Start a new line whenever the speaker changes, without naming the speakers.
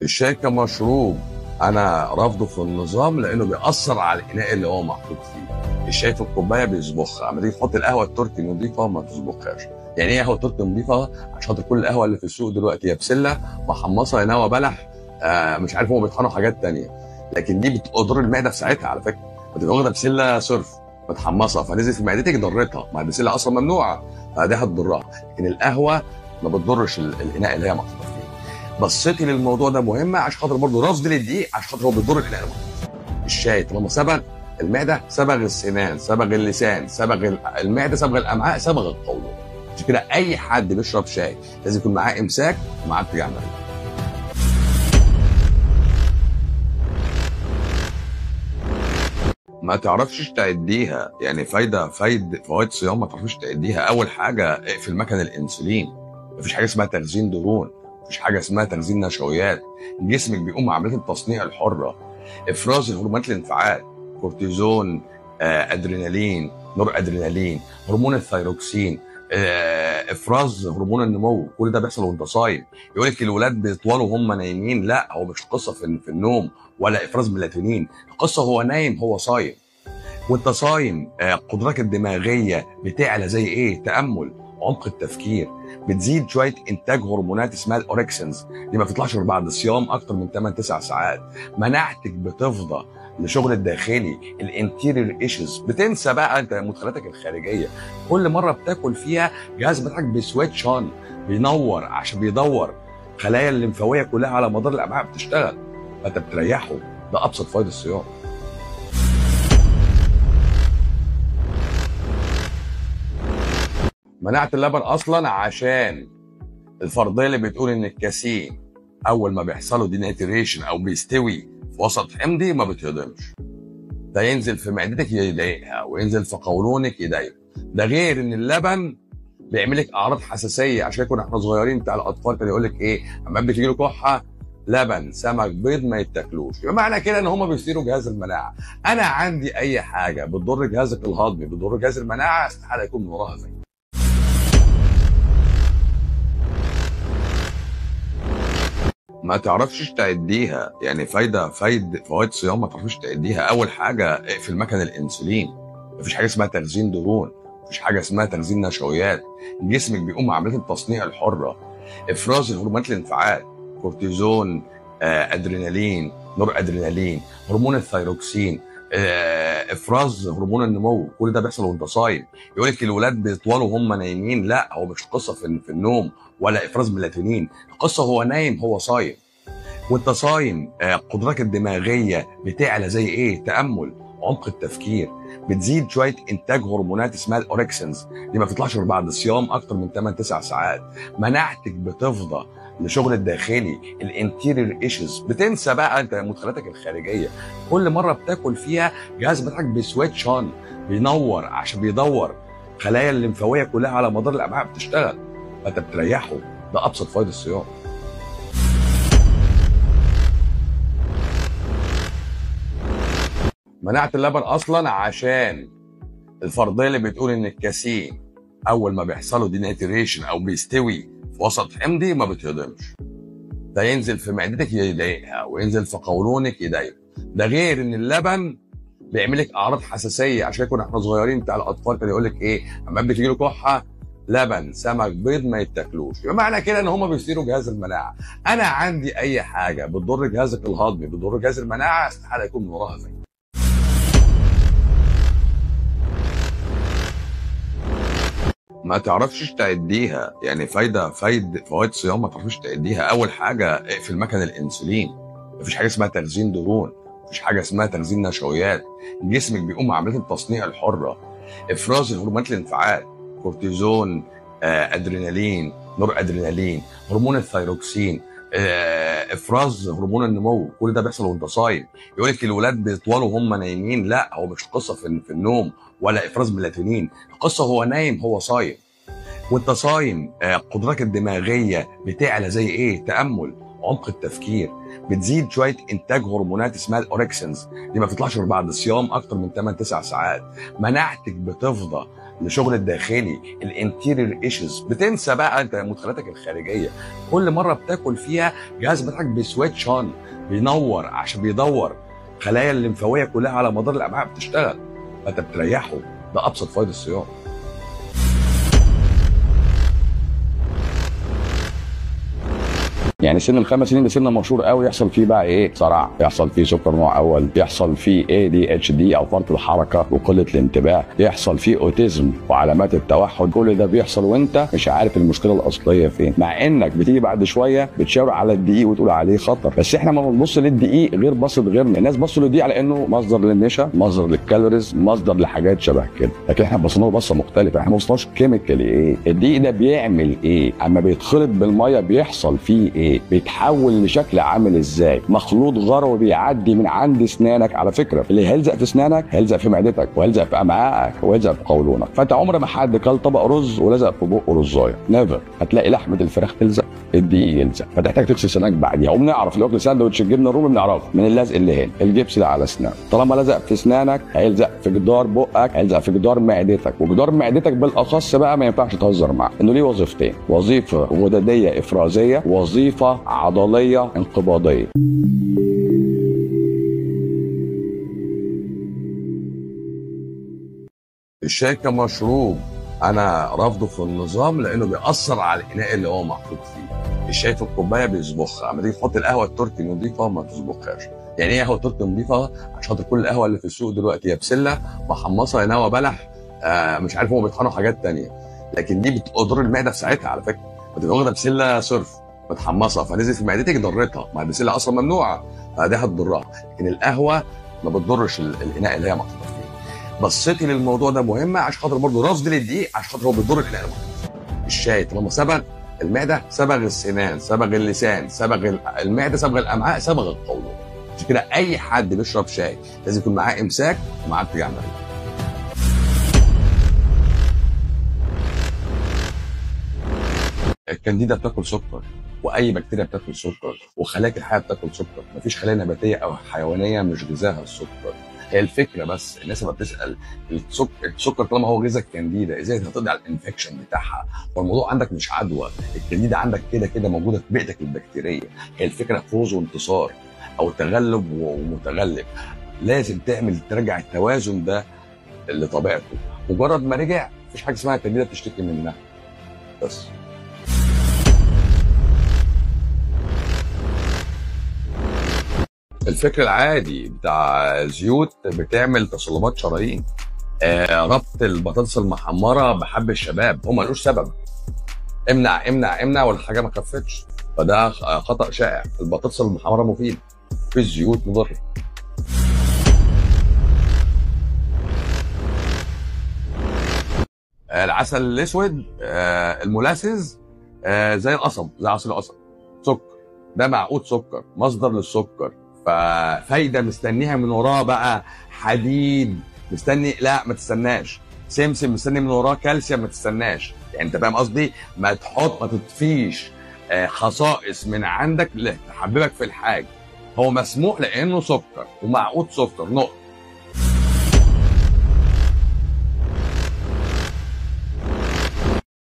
الشاي كمشروب انا رافضه في النظام لانه بيأثر على الاناء اللي هو محطوط فيه الشاي في الكوبايه بيصبخها اما تيجي تحط القهوه التركي نظيفه ما تصبخهاش يعني ايه قهوه تركي نظيفه عشان خاطر كل القهوه اللي في السوق دلوقتي يا بسله محمصه يا نوى بلح آه مش عارف هم بيطحنوا حاجات تانية لكن دي بتضر المعده في ساعتها على فكره بتبقى واخده بسله صرف متحمصه فنزل في معدتك ضرتها ما البسله اصلا ممنوعه فدي هتضرها لكن القهوه ما بتضرش ال- الاناء اللي هي محطوطه فيه بصيتي للموضوع ده مهمه عشان خاطر برضه رفض للدقيق عشان خاطر هو بيضر الاناء اللي محطوط فيه. الشاي طالما صبغ المعده صبغ السنان صبغ اللسان صبغ ال- المعده صبغ الامعاء صبغ القولون عشان كده اي حد بيشرب شاي لازم يكون معاه امساك ومعاه ارتجاع معده ما تعرفش تعديها يعني فايده فايد فوائد صيام ما تعرفش تعديها اول حاجه اقفل مكان الانسولين مفيش حاجه اسمها تخزين دهون مفيش حاجه اسمها تخزين نشويات جسمك بيقوم بعمليه التصنيع الحره افراز هرمونات الانفعال كورتيزون آه، ادرينالين نور ادرينالين هرمون الثيروكسين آه، افراز هرمون النمو كل ده بيحصل وانت صايم يقول لك الولاد بيطولوا وهم نايمين لا هو مش قصه في في النوم ولا افراز ميلاتونين القصه هو نايم هو صايم وانت صايم آه، قدراتك الدماغيه بتعلى زي ايه تامل عمق التفكير بتزيد شويه انتاج هرمونات اسمها الاوركسنز دي ما بتطلعش غير بعد صيام اكتر من 8 9 ساعات مناعتك بتفضى لشغل الداخلي الانتيريور ايشوز بتنسى بقى انت مدخلاتك الخارجيه كل مره بتاكل فيها جهاز بتاعك بيسويتش اون بينور عشان بيدور خلايا الليمفاويه كلها على مدار الامعاء بتشتغل فانت بتريحه ده ابسط فايده الصيام منعت اللبن اصلا عشان الفرضيه اللي بتقول ان الكاسين اول ما بيحصلوا ديناتريشن او بيستوي في وسط حمضي ما بيتهضمش ده ينزل في معدتك يضايقها وينزل في قولونك يضايقه ده غير ان اللبن بيعمل لك اعراض حساسيه عشان كنا احنا صغيرين بتاع الاطفال كان يقول لك ايه اما بتجي له كحه لبن سمك بيض ما يتاكلوش يبقى معنى كده ان هم بيثيروا جهاز المناعه انا عندي اي حاجه بتضر جهازك الهضمي بتضر جهاز المناعه استحاله يكون من وراها فايده ما تعرفش تعديها يعني فايده فايد فوائد صيام ما تعرفش تعديها اول حاجه اقفل مكان الانسولين مفيش حاجه اسمها تخزين دهون مفيش حاجه اسمها تخزين نشويات جسمك بيقوم بعمليه التصنيع الحره افراز هرمونات الانفعال كورتيزون آه، ادرينالين نور ادرينالين هرمون الثيروكسين آه، افراز هرمون النمو كل ده بيحصل وانت صايم يقول لك الولاد بيطولوا وهم نايمين لا هو مش قصه في في النوم ولا افراز ميلاتونين القصه هو نايم هو صايم وانت صايم آه، قدراتك الدماغيه بتعلى زي ايه تامل عمق التفكير بتزيد شويه انتاج هرمونات اسمها الاوركسنز دي ما بتطلعش غير بعد صيام اكتر من 8 9 ساعات مناعتك بتفضى لشغل الداخلي الانتيريور ايشوز بتنسى بقى انت مدخلاتك الخارجيه كل مره بتاكل فيها جهاز بتاعك بيسويتش اون بينور عشان بيدور خلايا الليمفاويه كلها على مدار الامعاء بتشتغل فانت بتريحه ده ابسط فايده الصيام لشغل الداخلي الانتيريور ايشوز بتنسى بقى انت مدخلاتك الخارجيه كل مره بتاكل فيها جهاز بتاعك بيسويتش اون بينور عشان بيدور خلايا الليمفاويه كلها على مدار الامعاء بتشتغل فانت بتريحه ده ابسط فايده الصيام منعت اللبن اصلا عشان الفرضيه اللي بتقول ان الكاسين اول ما بيحصلوا ديناتريشن او بيستوي في وسط حمضي ما بيتهضمش ده ينزل في معدتك يضايقها وينزل في قولونك يضايقه ده غير ان اللبن بيعمل لك اعراض حساسيه عشان كنا احنا صغيرين بتاع الاطفال كان يقول لك ايه اما بتجي له كحه لبن سمك بيض ما يتاكلوش يبقى معنى كده ان هم بيثيروا جهاز المناعه انا عندي اي حاجه بتضر جهازك الهضمي بتضر جهاز المناعه استحاله يكون من وراها فايده ما تعرفش تعديها يعني فايده فايد فوائد صيام ما تعرفش تعديها اول حاجه اقفل مكان الانسولين مفيش حاجه اسمها تخزين دهون مفيش حاجه اسمها تخزين نشويات جسمك بيقوم بعمليه التصنيع الحره افراز هرمونات الانفعال كورتيزون آه، ادرينالين نور ادرينالين هرمون الثيروكسين آه، افراز هرمون النمو كل ده بيحصل وانت صايم يقول لك الولاد بيطولوا وهم نايمين لا هو مش قصه في في النوم ولا افراز ميلاتونين القصه هو نايم هو صايم وانت صايم آه، قدراتك الدماغيه بتعلى زي ايه تامل عمق التفكير بتزيد شويه انتاج هرمونات اسمها الاوركسنز دي ما بتطلعش غير بعد صيام اكتر من 8 9 ساعات مناعتك بتفضى لشغل الداخلي الانتيرير ايشوز بتنسى بقى انت مدخلاتك الخارجيه كل مره بتاكل فيها جهاز بتاعك بيسويتش اون بينور عشان بيدور خلايا الليمفاويه كلها على مدار الامعاء بتشتغل فانت بتريحه ده ابسط فوائد الصيام
يعني سن الخمس سنين ده سن مشهور قوي يحصل فيه بقى ايه صرع يحصل فيه سكر نوع اول يحصل فيه اي دي اتش دي او فرط الحركه وقله الانتباه يحصل فيه اوتيزم وعلامات التوحد كل ده بيحصل وانت مش عارف المشكله الاصليه فين مع انك بتيجي بعد شويه بتشاور على الدقيق وتقول عليه خطر بس احنا ما بنبص للدقيق غير بصه غيرنا الناس بصوا للدقيق على انه مصدر للنشا مصدر للكالوريز مصدر لحاجات شبه كده لكن احنا بصينا له بصه مختلفه احنا ما بصناش كيميكالي ايه الدقيق ده بيعمل ايه اما بيتخلط بالميه بيحصل فيه ايه بيتحول لشكل عامل ازاي مخلوط غروي بيعدي من عند اسنانك على فكره اللي هيلزق في اسنانك هيلزق في معدتك وهيلزق في امعائك وهيلزق في قولونك فانت عمر ما حد كل طبق رز ولزق في بقه رزايه نيفر هتلاقي لحمه الفراخ تلزق الدقيق يلزق فتحتاج تغسل سنانك بعديها وبنعرف لو اكل ساندوتش الجبنه الرومي بنعرفه من اللزق اللي هنا الجبس ده على اسنانك طالما لزق في اسنانك هيلزق في جدار بقك هيلزق في جدار معدتك وجدار معدتك بالاخص بقى ما ينفعش تهزر معاه انه ليه وظيفتين وظيفه غدديه افرازيه وظيفه عضليه انقباضيه
الشاي كمشروب انا رافضه في النظام لانه بيأثر على الاناء اللي هو محطوط فيه الشاي في الكوبايه بيصبخها اما تيجي تحط القهوه التركي نظيفه ما تصبخهاش يعني ايه قهوه تركي نظيفه عشان خاطر كل القهوه اللي في السوق دلوقتي يا بسله محمصه يا نوى بلح آه مش عارف هم بيطحنوا حاجات تانية لكن دي بتضر المعده في ساعتها على فكره بتبقى واخده بسله صرف متحمصه فنزلت في معدتك ضرتها ما البسله اصلا ممنوعه فدي هتضرها لكن القهوه ما بتضرش ال- الاناء اللي هي محطوطه فيه بصيتي للموضوع ده مهمه عشان خاطر برضه رفض للدقيق عشان خاطر هو بيضر الاناء اللي محطوط فيه الشاي طالما صبغ المعده صبغ السنان صبغ اللسان صبغ ال- المعده صبغ الامعاء صبغ القولون عشان كده اي حد بيشرب شاي لازم يكون معاه امساك ومعاه ارتجاع معده الكانديدا بتاكل سكر واي بكتيريا بتاكل سكر وخلايا الحياه بتاكل سكر مفيش خلايا نباتيه او حيوانيه مش غذاها السكر هي الفكره بس الناس لما بتسال السكر السكر طالما هو غذاء الكانديدا ازاي هتقضي على الانفكشن بتاعها والموضوع عندك مش عدوى الكانديدا عندك كده كده موجوده في بيئتك البكتيريه هي الفكره فوز وانتصار او تغلب ومتغلب لازم تعمل ترجع التوازن ده لطبيعته مجرد ما رجع مفيش حاجه اسمها الكانديدا بتشتكي منها بس الفكر العادي بتاع زيوت بتعمل تصلبات شرايين آه ربط البطاطس المحمره بحب الشباب هم ملوش سبب امنع امنع امنع والحاجه ما خفتش فده خطا شائع البطاطس المحمره مفيد في الزيوت مضره آه العسل الاسود آه المولاسز آه زي القصب زي عصير القصب سكر ده معقود سكر مصدر للسكر ففايده مستنيها من وراه بقى حديد مستني لا ما تستناش سمسم مستني من وراه كالسيوم ما تستناش يعني انت فاهم قصدي ما تحط ما تضفيش آه، خصائص من عندك اللي تحببك في الحاجه هو مسموح لانه سكر ومعقود سكر نقطه